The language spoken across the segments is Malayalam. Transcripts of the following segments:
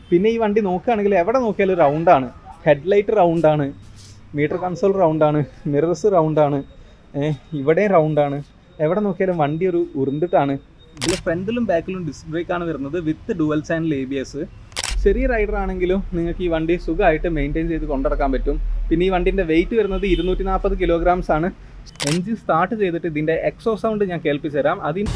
പിന്നെ ഈ വണ്ടി നോക്കുകയാണെങ്കിൽ എവിടെ നോക്കിയാലും റൗണ്ടാണ് ഹെഡ്ലൈറ്റ് റൗണ്ടാണ് മീറ്റർ കൺസോൾ റൗണ്ടാണ് മിറേഴ്സ് റൗണ്ടാണ് ഇവിടെയും റൗണ്ടാണ് എവിടെ നോക്കിയാലും വണ്ടി ഒരു ഉരുണ്ടിട്ടാണ് ഇതിൽ ഫ്രണ്ടിലും ബാക്കിലും ഡിസ്ക് ബ്രേക്ക് ആണ് വരുന്നത് with dual channel A B S ചെറിയ റൈഡർ ആണെങ്കിലും നിങ്ങൾക്ക് ഈ വണ്ടി സുഖമായിട്ട് മെയിൻറ്റെയിൻ ചെയ്ത് കൊണ്ടുനടക്കാൻ പറ്റും പിന്നെ ഈ വണ്ടിൻ്റെ വെയിറ്റ് വരുന്നത് ഇരുന്നൂറ്റി നാൽപ്പത് കിലോഗ്രാംസ് ആണ് എൻജിൻ സ്റ്റാർട്ട് ചെയ്തിട്ട് ഇതിൻ്റെ എക്സോ സൗണ്ട് ഞാൻ കേൾപ്പിച്ചു തരാം അതിന്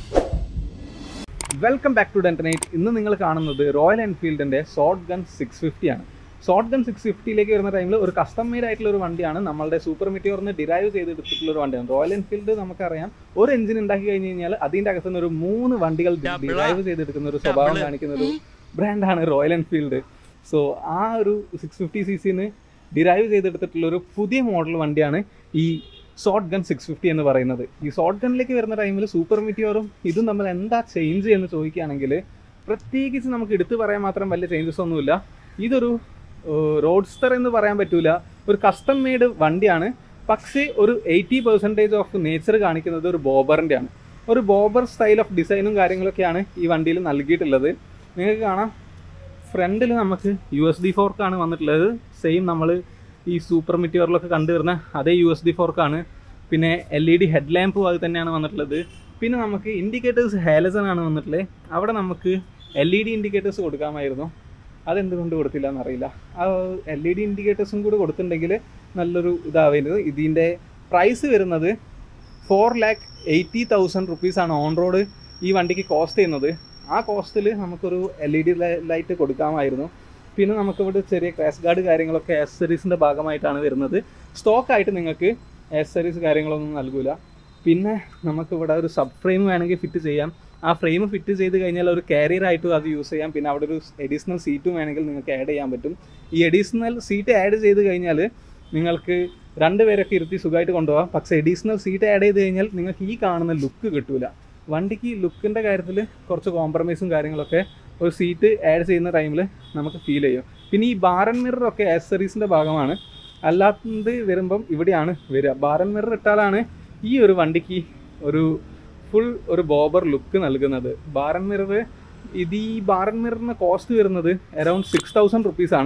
വെൽക്കം ബാക്ക് ടു ഡെൻറ്റനൈറ്റ് ഇന്ന് നിങ്ങൾ കാണുന്നത് റോയൽ എൻഫീൽഡിൻ്റെ ഷോർട്ട് ഗൺ സിക്സ് ഫിഫ്റ്റി ആണ് ഷോർട്ട് ഗൺ സിക്സ് ഫിഫ്റ്റിയിലേക്ക് വരുന്ന ടൈമിൽ ഒരു കസ്റ്റം മെയ്ഡ് ആയിട്ടുള്ള ഒരു വണ്ടിയാണ് നമ്മളുടെ സൂപ്പർ മിറ്റിയോറിന് ഡിറൈവ് ചെയ്തെടുത്തിട്ടുള്ള ഒരു വണ്ടിയാണ് റോയൽ എൻഫീൽഡ് നമുക്കറിയാം ഒരു എഞ്ചിൻ ഉണ്ടാക്കി കഴിഞ്ഞ് കഴിഞ്ഞാൽ അതിൻ്റെ അകത്ത് നിന്ന് ഒരു മൂന്ന് വണ്ടികൾ ഡിറൈവ് ചെയ്തെടുക്കുന്ന ഒരു സ്വഭാവം കാണിക്കുന്ന ഒരു ബ്രാൻഡാണ് റോയൽ എൻഫീൽഡ് സോ ആ ഒരു സിക്സ് ഫിഫ്റ്റി സി സിന്ന് ഡിറൈവ് ചെയ്തെടുത്തിട്ടുള്ള ഒരു പുതിയ മോഡൽ വണ്ടിയാണ് ഈ ഷോർട്ട് ഗൺ സിക്സ് ഫിഫ്റ്റി എന്ന് പറയുന്നത് ഈ ഷോർട്ട് ഗണ്ണിലേക്ക് വരുന്ന ടൈമിൽ സൂപ്പർ മിറ്റിയോറും ഇതും നമ്മൾ എന്താ ചേഞ്ച് എന്ന് ചോദിക്കുകയാണെങ്കിൽ പ്രത്യേകിച്ച് നമുക്ക് എടുത്തു പറയാൻ മാത്രം വലിയ ചേഞ്ചസ് ഒന്നുമില്ല ഇതൊരു റോഡ്സ്റ്റർ എന്ന് പറയാൻ പറ്റൂല ഒരു കസ്റ്റം മെയ്ഡ് വണ്ടിയാണ് പക്ഷേ ഒരു എയ്റ്റി പെർസെൻറ്റേജ് ഓഫ് നേച്ചർ കാണിക്കുന്നത് ഒരു ബോബറിൻ്റെ ആണ് ഒരു ബോബർ സ്റ്റൈൽ ഓഫ് ഡിസൈനും കാര്യങ്ങളൊക്കെയാണ് ഈ വണ്ടിയിൽ നൽകിയിട്ടുള്ളത് നിങ്ങൾക്ക് കാണാം ഫ്രണ്ടിൽ നമുക്ക് യു എസ് ഡി ഫോർക്കാണ് വന്നിട്ടുള്ളത് സെയിം നമ്മൾ ഈ സൂപ്പർ മിറ്റിയറിലൊക്കെ കണ്ടുവരുന്ന അതേ യു എസ് ഡി ഫോർക്കാണ് പിന്നെ എൽ ഇ ഡി ഹെഡ് ലാമ്പും അത് തന്നെയാണ് വന്നിട്ടുള്ളത് പിന്നെ നമുക്ക് ഇൻഡിക്കേറ്റേഴ്സ് ഹാലസൺ ആണ് വന്നിട്ടുള്ളത് അവിടെ നമുക്ക് എൽ ഇ ഡി ഇൻഡിക്കേറ്റേഴ്സ് കൊടുക്കാമായിരുന്നു അതെന്തുകൊണ്ട് കൊടുത്തില്ല എന്നറിയില്ല ആ എൽ ഇ ഡി ഇൻഡിക്കേറ്റേഴ്സും കൂടി കൊടുത്തിട്ടുണ്ടെങ്കിൽ നല്ലൊരു ഇതാവുന്നത് ഇതിൻ്റെ പ്രൈസ് വരുന്നത് ഫോർ ലാക്ക് എയ്റ്റി തൗസൻഡ് റുപ്പീസാണ് ഓൺ റോഡ് ഈ വണ്ടിക്ക് കോസ്റ്റ് ചെയ്യുന്നത് ആ കോസ്റ്റിൽ നമുക്കൊരു എൽ ഇ ഡി ലൈറ്റ് കൊടുക്കാമായിരുന്നു പിന്നെ നമുക്കിവിടെ ചെറിയ ക്രാഷ് ഗാർഡ് കാര്യങ്ങളൊക്കെ ആക്സസറീസിൻ്റെ ഭാഗമായിട്ടാണ് വരുന്നത് സ്റ്റോക്കായിട്ട് നിങ്ങൾക്ക് ആക്സസറീസ് കാര്യങ്ങളൊന്നും നൽകില്ല പിന്നെ നമുക്കിവിടെ ഒരു സബ് ഫ്രെയിം വേണമെങ്കിൽ ഫിറ്റ് ചെയ്യാം ആ ഫ്രെയിം ഫിറ്റ് ചെയ്ത് കഴിഞ്ഞാൽ ഒരു കാരിയർ ആയിട്ടും അത് യൂസ് ചെയ്യാം പിന്നെ അവിടെ ഒരു എഡീഷണൽ സീറ്റും വേണമെങ്കിൽ നിങ്ങൾക്ക് ആഡ് ചെയ്യാൻ പറ്റും ഈ എഡീഷണൽ സീറ്റ് ആഡ് ചെയ്ത് കഴിഞ്ഞാൽ നിങ്ങൾക്ക് രണ്ടുപേരൊക്കെ ഇരുത്തി സുഖമായിട്ട് കൊണ്ടുപോകാം പക്ഷേ എഡീഷണൽ സീറ്റ് ആഡ് ചെയ്ത് കഴിഞ്ഞാൽ നിങ്ങൾക്ക് ഈ കാണുന്ന ലുക്ക് കിട്ടൂല വണ്ടിക്ക് ലുക്കിൻ്റെ കാര്യത്തിൽ കുറച്ച് കോംപ്രമൈസും കാര്യങ്ങളൊക്കെ ഒരു സീറ്റ് ആഡ് ചെയ്യുന്ന ടൈമിൽ നമുക്ക് ഫീൽ ചെയ്യും പിന്നെ ഈ ബാരൻ മിററൊക്കെ ആക്സറീസിൻ്റെ ഭാഗമാണ് അല്ലാത്തത് വരുമ്പം ഇവിടെയാണ് വരിക ബാരൻ മിറർ ഇട്ടാലാണ് ഈ ഒരു വണ്ടിക്ക് ഒരു ഫുൾ ഒരു ബോബർ ലുക്ക് നൽകുന്നത് ബാരൻ മിറർ ഇത് ഈ ബാരൻ മിററിന് കോസ്റ്റ് വരുന്നത് അറൗണ്ട് സിക്സ് തൗസൻഡ് റുപ്പീസാണ്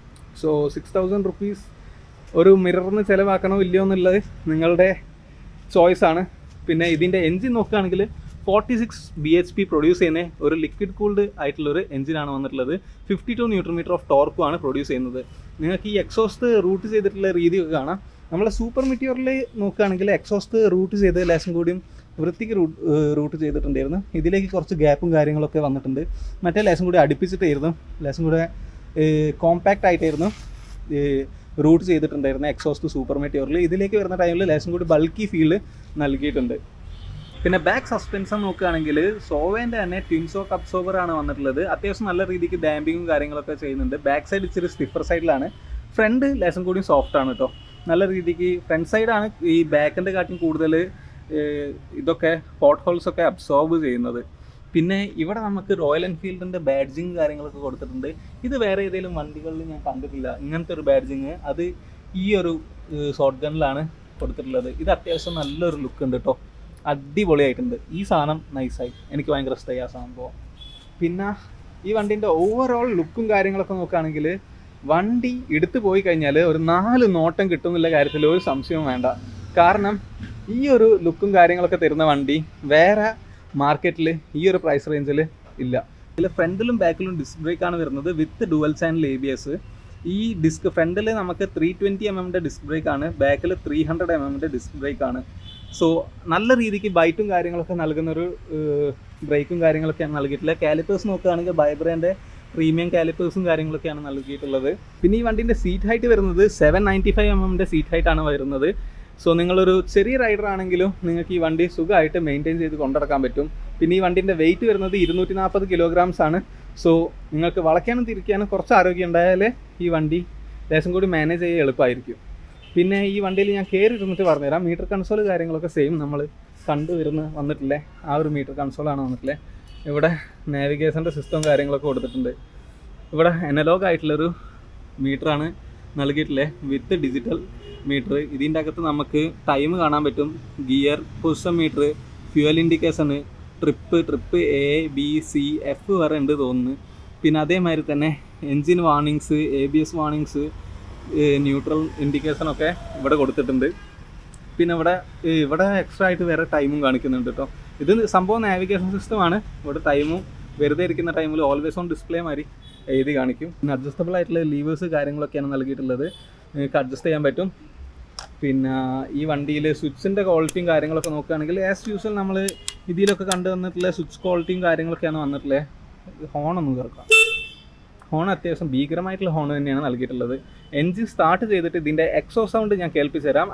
സോ സിക്സ് തൗസൻഡ് റുപ്പീസ് ഒരു മിററിന് ചിലവാക്കണോ ഇല്ലയോ എന്നുള്ളത് നിങ്ങളുടെ ചോയ്സാണ് പിന്നെ ഇതിൻ്റെ എൻജിൻ നോക്കുകയാണെങ്കിൽ forty six B H P produce ചെയ്യുന്ന ഒരു ലിക്വിഡ് കൂൾഡ് ആയിട്ടുള്ള ഒരു എഞ്ചിനാണ് വന്നിട്ടുള്ളത് fifty two newton metre of ടോർക്കുമാണ് പ്രൊഡ്യൂസ് ചെയ്യുന്നത് നിങ്ങൾക്ക് ഈ എക്സോസ്റ്റ് റൂട്ട് ചെയ്തിട്ടുള്ള രീതിയൊക്കെ കാണാം നമ്മൾ സൂപ്പർ മിറ്റിയോറിൽ നോക്കുകയാണെങ്കിൽ എക്സോസ്റ്റ് റൂട്ട് ചെയ്ത് ലേശം കൂടിയും വൃത്തിക്ക് റൂട്ട് റൂട്ട് ചെയ്തിട്ടുണ്ടായിരുന്നു ഇതിലേക്ക് കുറച്ച് ഗ്യാപ്പും കാര്യങ്ങളൊക്കെ വന്നിട്ടുണ്ട് മറ്റേ ലേശം കൂടി അടുപ്പിച്ചിട്ടായിരുന്നു ലേശം കൂടെ കോമ്പാക്റ്റ് ആയിട്ടായിരുന്നു റൂട്ട് ചെയ്തിട്ടുണ്ടായിരുന്നു എക്സോസ്റ്റ് സൂപ്പർ മെറ്റിയോറിൽ ഇതിലേക്ക് വരുന്ന ടൈമിൽ ലേശം കൂടി ബൾക്കി ഫീൽ നൽകിയിട്ടുണ്ട് പിന്നെ ബാക്ക് സസ്പെൻഷൻ നോക്കുകയാണെങ്കിൽ സോവേൻ്റെ തന്നെ ട്വിൻസോ കപ്സോവർ ആണ് വന്നിട്ടുള്ളത് അത്യാവശ്യം നല്ല രീതിക്ക് ഡാമ്പിങ്ങും കാര്യങ്ങളൊക്കെ ചെയ്യുന്നുണ്ട് ബാക്ക് സൈഡ് ഇച്ചിരി സ്റ്റിഫർ സൈഡിലാണ് ഫ്രണ്ട് ലേശം കൂടി സോഫ്റ്റ് ആണ് കേട്ടോ നല്ല രീതിക്ക് ഫ്രണ്ട് സൈഡാണ് ഈ ബാക്കിൻ്റെ കാട്ടിയും കൂടുതൽ ഇതൊക്കെ ഹോട്ട് ഹോൾസ് ഒക്കെ അബ്സോർബ് ചെയ്യുന്നത് പിന്നെ ഇവിടെ നമുക്ക് റോയൽ എൻഫീൽഡിൻ്റെ ബാഡ്ജിങ് കാര്യങ്ങളൊക്കെ കൊടുത്തിട്ടുണ്ട് ഇത് വേറെ ഏതെങ്കിലും വണ്ടികളിൽ ഞാൻ കണ്ടിട്ടില്ല ഇങ്ങനത്തെ ഒരു ബാഡ്ജിങ് അത് ഈ ഒരു ഷോർട്ട് ഗണ്ണിലാണ് കൊടുത്തിട്ടുള്ളത് ഇത് അത്യാവശ്യം നല്ലൊരു ലുക്ക് ഉണ്ട് കേട്ടോ അടിപൊളിയായിട്ടുണ്ട് ഈ സാധനം നൈസായി എനിക്ക് ഭയങ്കര ഇഷ്ടമായി ആ സംഭവം പിന്നെ ഈ വണ്ടീൻ്റെ ഓവറോൾ ലുക്കും കാര്യങ്ങളൊക്കെ നോക്കുകയാണെങ്കിൽ വണ്ടി എടുത്തു പോയി കഴിഞ്ഞാൽ ഒരു നാല് നോട്ടം കിട്ടും എന്നുള്ള കാര്യത്തിൽ ഒരു സംശയവും വേണ്ട കാരണം ഈ ഒരു ലുക്കും കാര്യങ്ങളൊക്കെ തരുന്ന വണ്ടി വേറെ മാർക്കറ്റിൽ ഈ ഒരു പ്രൈസ് റേഞ്ചിൽ ഇല്ല ഇതിൽ ഫ്രണ്ടിലും ബാക്കിലും ഡിസ്ക് ബ്രേക്ക് ആണ് വരുന്നത് with dual channel A B S ഈ ഡിസ്ക് ഫ്രണ്ടിൽ നമുക്ക് ത്രീ ട്വൻറ്റി എം എമ്മിൻ്റെ ഡിസ്ക് ബ്രേക്ക് ആണ് ബാക്കിൽ ത്രീ ഹൺഡ്രഡ് എം എമ്മിൻ്റെ ഡിസ്ക് ബ്രേക്ക് ആണ് സോ നല്ല രീതിക്ക് ബൈറ്റും കാര്യങ്ങളൊക്കെ നൽകുന്ന ഒരു ബ്രേക്കും കാര്യങ്ങളൊക്കെയാണ് നൽകിയിട്ടുള്ളത് കാലിപ്പേഴ്സ് നോക്കുകയാണെങ്കിൽ ബൈബ്രേൻ്റെ പ്രീമിയം കാലിപ്പേഴ്സും കാര്യങ്ങളൊക്കെയാണ് നൽകിയിട്ടുള്ളത് പിന്നെ ഈ വണ്ടിൻ്റെ സീറ്റ് ഹൈറ്റ് വരുന്നത് സെവൻ നയൻറ്റി ഫൈവ് എം എമ്മിൻ്റെ സീറ്റ് ഹൈറ്റ് ആണ് വരുന്നത് സോ നിങ്ങളൊരു ചെറിയ റൈഡർ ആണെങ്കിലും നിങ്ങൾക്ക് ഈ വണ്ടി സുഖമായിട്ട് മെയിൻറ്റെയിൻ ചെയ്ത് കൊണ്ടുനടക്കാൻ പറ്റും പിന്നെ ഈ വണ്ടിൻ്റെ വെയിറ്റ് വരുന്നത് ഇരുന്നൂറ്റി നാൽപ്പത് കിലോഗ്രാംസ് ആണ് സോ നിങ്ങൾക്ക് വളയ്ക്കാനും തിരിക്കാനും കുറച്ച് ആരോഗ്യം ഉണ്ടായാലേ ഈ വണ്ടി ലേശം കൂടി മാനേജ് ചെയ്യാൻ എളുപ്പമായിരിക്കും പിന്നെ ഈ വണ്ടിയിൽ ഞാൻ കയറി ഇരുന്നിട്ട് പറഞ്ഞുതരാം മീറ്റർ കൺസോൾ കാര്യങ്ങളൊക്കെ സെയിം നമ്മൾ കണ്ടുവരുന്ന വന്നിട്ടില്ലേ ആ ഒരു മീറ്റർ കൺസോളാണ് വന്നിട്ടില്ലേ ഇവിടെ നാവിഗേഷൻ്റെ സിസ്റ്റം കാര്യങ്ങളൊക്കെ കൊടുത്തിട്ടുണ്ട് ഇവിടെ എനലോഗ് ആയിട്ടുള്ളൊരു മീറ്ററാണ് നൽകിയിട്ടില്ലേ വിത്ത് ഡിജിറ്റൽ മീറ്റർ ഇതിൻ്റെ അകത്ത് നമുക്ക് ടൈം കാണാൻ പറ്റും ഗിയർ പൊസിഷൻ മീറ്റർ ഫ്യൂവൽ ഇൻഡിക്കേഷന് trip trip A B C F വരെ ഉണ്ട് തോന്നുന്നു പിന്നെ അതേമാതിരി തന്നെ engine warnings A B S warnings neutral ഇൻഡിക്കേഷനൊക്കെ ഇവിടെ കൊടുത്തിട്ടുണ്ട് പിന്നെ ഇവിടെ ഈ ഇവിടെ എക്സ്ട്രാ ആയിട്ട് വേറെ ടൈമും കാണിക്കുന്നുണ്ട് കേട്ടോ ഇത് സംഭവം നാവിഗേഷൻ സിസ്റ്റമാണ് ഇവിടെ ടൈമും വെറുതെ ഇരിക്കുന്ന ടൈമിൽ ഓൾവേസ് ഓൺ ഡിസ്പ്ലേ മാതിരി എഴുതി കാണിക്കും പിന്നെ അഡ്ജസ്റ്റബിൾ ആയിട്ടുള്ള ലീവേഴ്സ് കാര്യങ്ങളൊക്കെയാണ് നൽകിയിട്ടുള്ളത് നിങ്ങൾക്ക് അഡ്ജസ്റ്റ് ചെയ്യാൻ പറ്റും പിന്നെ ഈ വണ്ടിയിൽ സ്വിച്ചിൻ്റെ ക്വാളിറ്റിയും കാര്യങ്ങളൊക്കെ നോക്കുകയാണെങ്കിൽ ആസ് യൂസ്വൽ നമ്മൾ ഇതിലൊക്കെ കണ്ടു വന്നിട്ടുള്ള സ്വിച്ച് ക്വാളിറ്റിയും കാര്യങ്ങളൊക്കെയാണ് വന്നിട്ടുള്ളത് ഹോണൊന്നും കേൾക്കാം ഹോൺ അത്യാവശ്യം ഭീകരമായിട്ടുള്ള ഹോൺ തന്നെയാണ് നൽകിയിട്ടുള്ളത് എൻജിൻ സ്റ്റാർട്ട് ചെയ്തിട്ട് ഇതിൻ്റെ എക്സോ സൗണ്ട് ഞാൻ കേൾപ്പിച്ചു തരാം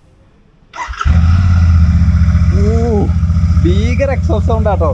ഊ, ഭീകര എക്സോ സൗണ്ട് ആട്ടോ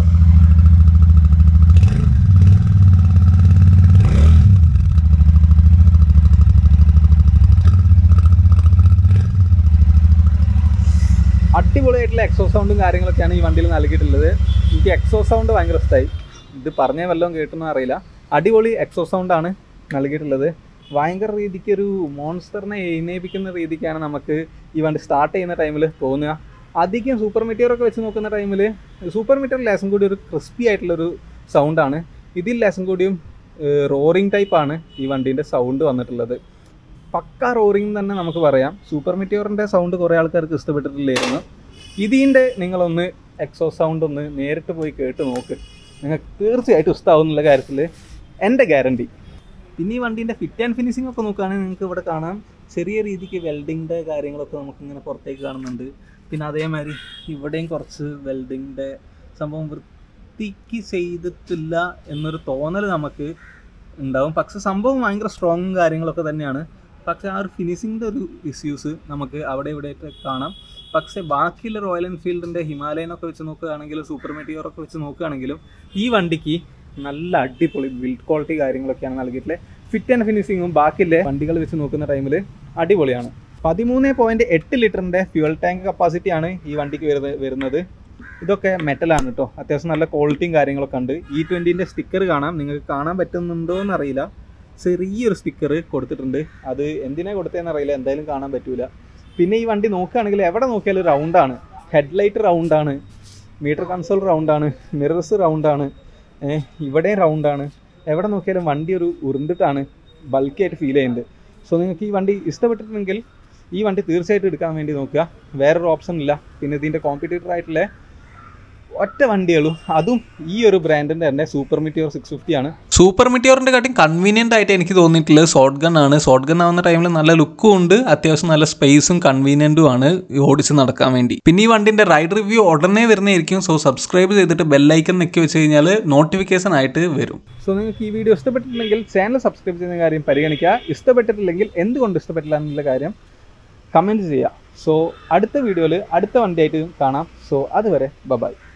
അടിപൊളിയായിട്ടുള്ള എക്സോ സൗണ്ടും കാര്യങ്ങളൊക്കെയാണ് ഈ വണ്ടിയിൽ നൽകിയിട്ടുള്ളത് എനിക്ക് എക്സോ സൗണ്ട് ഭയങ്കര ഇഷ്ടമായി ഇത് പറഞ്ഞ വല്ലതും കേട്ടെന്ന് അറിയില്ല അടിപൊളി എക്സോ സൗണ്ടാണ് നൽകിയിട്ടുള്ളത് ഭയങ്കര രീതിക്ക് ഒരു മോൺസ്റ്ററിനെ എഴുന്നേപ്പിക്കുന്ന രീതിക്കാണ് നമുക്ക് ഈ വണ്ടി സ്റ്റാർട്ട് ചെയ്യുന്ന ടൈമിൽ തോന്നുക അധികം സൂപ്പർ മെറ്റീരിയലൊക്കെ വെച്ച് നോക്കുന്ന ടൈമിൽ സൂപ്പർ മെറ്റീരിയൽ ലേസം കൂടി ഒരു ക്രിസ്പി ആയിട്ടുള്ളൊരു സൗണ്ടാണ് ഇതിൽ ലേസം കൂടിയും റോറിങ് ടൈപ്പാണ് ഈ വണ്ടീൻ്റെ സൗണ്ട് വന്നിട്ടുള്ളത് പക്ക റോറിങ് തന്നെ നമുക്ക് പറയാം സൂപ്പർ മെറ്റീരിയറിൻ്റെ സൗണ്ട് കുറേ ആൾക്കാർക്ക് ഇഷ്ടപ്പെട്ടിട്ടില്ലായിരുന്നു ഇതിൻ്റെ നിങ്ങളൊന്ന് എക്സോ സൗണ്ട് ഒന്ന് നേരിട്ട് പോയി കേട്ട് നോക്ക് നിങ്ങൾക്ക് തീർച്ചയായിട്ടും ഇഷ്ടമാവും എന്നുള്ള കാര്യത്തിൽ എൻ്റെ ഗ്യാരണ്ടി പിന്നെ ഈ വണ്ടീൻ്റെ ഫിറ്റ് ആൻഡ് ഫിനിഷിംഗ് ഒക്കെ നോക്കുകയാണെങ്കിൽ നിങ്ങൾക്ക് ഇവിടെ കാണാം ചെറിയ രീതിക്ക് വെൽഡിങ്ങിൻ്റെ കാര്യങ്ങളൊക്കെ നമുക്കിങ്ങനെ പുറത്തേക്ക് കാണുന്നുണ്ട് പിന്നെ അതേമാതിരി ഇവിടെയും കുറച്ച് വെൽഡിങ്ങിൻ്റെ സംഭവം വൃത്തിക്ക് ചെയ്തിട്ടില്ല എന്നൊരു തോന്നൽ നമുക്ക് ഉണ്ടാവും പക്ഷെ സംഭവം ഭയങ്കര സ്ട്രോങ്ങും കാര്യങ്ങളൊക്കെ തന്നെയാണ് പക്ഷെ ആ ഒരു ഫിനിഷിങ്ങിൻ്റെ ഒരു ഇഷ്യൂസ് നമുക്ക് അവിടെ ഇവിടെയൊക്കെ കാണാം പക്ഷെ ബാക്കിയുള്ള റോയൽ എൻഫീൽഡിൻ്റെ ഹിമാലയനൊക്കെ വെച്ച് നോക്കുകയാണെങ്കിലും സൂപ്പർ മെറ്റീരിയറൊക്കെ വെച്ച് നോക്കുകയാണെങ്കിലും ഈ വണ്ടിക്ക് നല്ല അടിപൊളി ബിൽഡ് ക്വാളിറ്റി കാര്യങ്ങളൊക്കെയാണ് നൽകിയിട്ടുള്ളത് ഫിറ്റ് ആൻഡ് ഫിനിഷിങ്ങും ബാക്കിയുള്ള വണ്ടികൾ വെച്ച് നോക്കുന്ന ടൈമിൽ അടിപൊളിയാണ് പതിമൂന്ന് പോയിൻറ്റ് എട്ട് ലിറ്ററിൻ്റെ ഫ്യൂൽ ടാങ്ക് കപ്പാസിറ്റിയാണ് ഈ വണ്ടിക്ക് വരുന്നത് വരുന്നത് ഇതൊക്കെ മെറ്റലാണ് കേട്ടോ അത്യാവശ്യം നല്ല ക്വാളിറ്റിയും കാര്യങ്ങളൊക്കെ ഉണ്ട് ഇ ട്വൻറ്റിൻ്റെ സ്റ്റിക്കർ കാണാം നിങ്ങൾക്ക് കാണാൻ പറ്റുന്നുണ്ടോ എന്നറിയില്ല ചെറിയൊരു സ്റ്റിക്കർ കൊടുത്തിട്ടുണ്ട് അത് എന്തിനാ കൊടുത്തതെന്ന് അറിയില്ല എന്തായാലും കാണാൻ പറ്റൂല പിന്നെ ഈ വണ്ടി നോക്കുകയാണെങ്കിൽ എവിടെ നോക്കിയാലും റൗണ്ടാണ് ഹെഡ്ലൈറ്റ് റൗണ്ടാണ് മീറ്റർ കൺസോൾ റൗണ്ടാണ് മിറേഴ്സ് റൗണ്ടാണ് ഇവിടെയും റൗണ്ടാണ് എവിടെ നോക്കിയാലും വണ്ടി ഒരു ഉരുണ്ടിട്ടാണ് ബൾക്കായിട്ട് ഫീൽ ചെയ്യുന്നുണ്ട് സോ നിങ്ങൾക്ക് ഈ വണ്ടി ഇഷ്ടപ്പെട്ടിട്ടുണ്ടെങ്കിൽ ഈ വണ്ടി തീർച്ചയായിട്ടും എടുക്കാൻ വേണ്ടി നോക്കുക വേറൊരു ഓപ്ഷൻ ഇല്ല പിന്നെ ഇതിൻ്റെ കോമ്പറ്റീറ്റർ ആയിട്ടുള്ള ഒറ്റ വണ്ടികളും അതും ഈ ഒരു ബ്രാൻഡിൻ്റെ തന്നെ സൂപ്പർ മിറ്റിയോർ സിക്സ് ഫിഫ്റ്റി ആണ് സൂപ്പർ മിറ്റിയോറിൻ്റെ കാട്ടിയും കൺവീനിയൻ്റ് ആയിട്ട് എനിക്ക് തോന്നിയിട്ടുള്ളത് ഷോർട്ട് ഗൺ ആണ് ഷോർട്ട് ഗൺ ആവുന്ന ടൈമിൽ നല്ല ലുക്കും ഉണ്ട് അത്യാവശ്യം നല്ല സ്പേസും കൺവീനിയൻറ്റും ആണ് ഓടിച്ച് നടക്കാൻ വേണ്ടി പിന്നെ ഈ വണ്ടിൻ്റെ റൈഡ് റിവ്യൂ ഉടനെ വരുന്നതായിരിക്കും സോ സബ്സ്ക്രൈബ് ചെയ്തിട്ട് ബെല്ലൈക്കൺ നിൽക്കി വെച്ച് കഴിഞ്ഞാൽ നോട്ടിഫിക്കേഷൻ ആയിട്ട് വരും സോ നിങ്ങൾക്ക് ഈ വീഡിയോ ഇഷ്ടപ്പെട്ടിട്ടില്ലെങ്കിൽ ചാനൽ സബ്സ്ക്രൈബ് ചെയ്യുന്ന കാര്യം പരിഗണിക്കുക ഇഷ്ടപ്പെട്ടിട്ടില്ലെങ്കിൽ എന്തുകൊണ്ട് ഇഷ്ടപ്പെട്ടില്ല എന്നുള്ള കാര്യം കമൻറ്റ് ചെയ്യുക സോ അടുത്ത വീഡിയോയിൽ അടുത്ത വണ്ടിയായിട്ട് കാണാം സോ അതുവരെ ബബായ്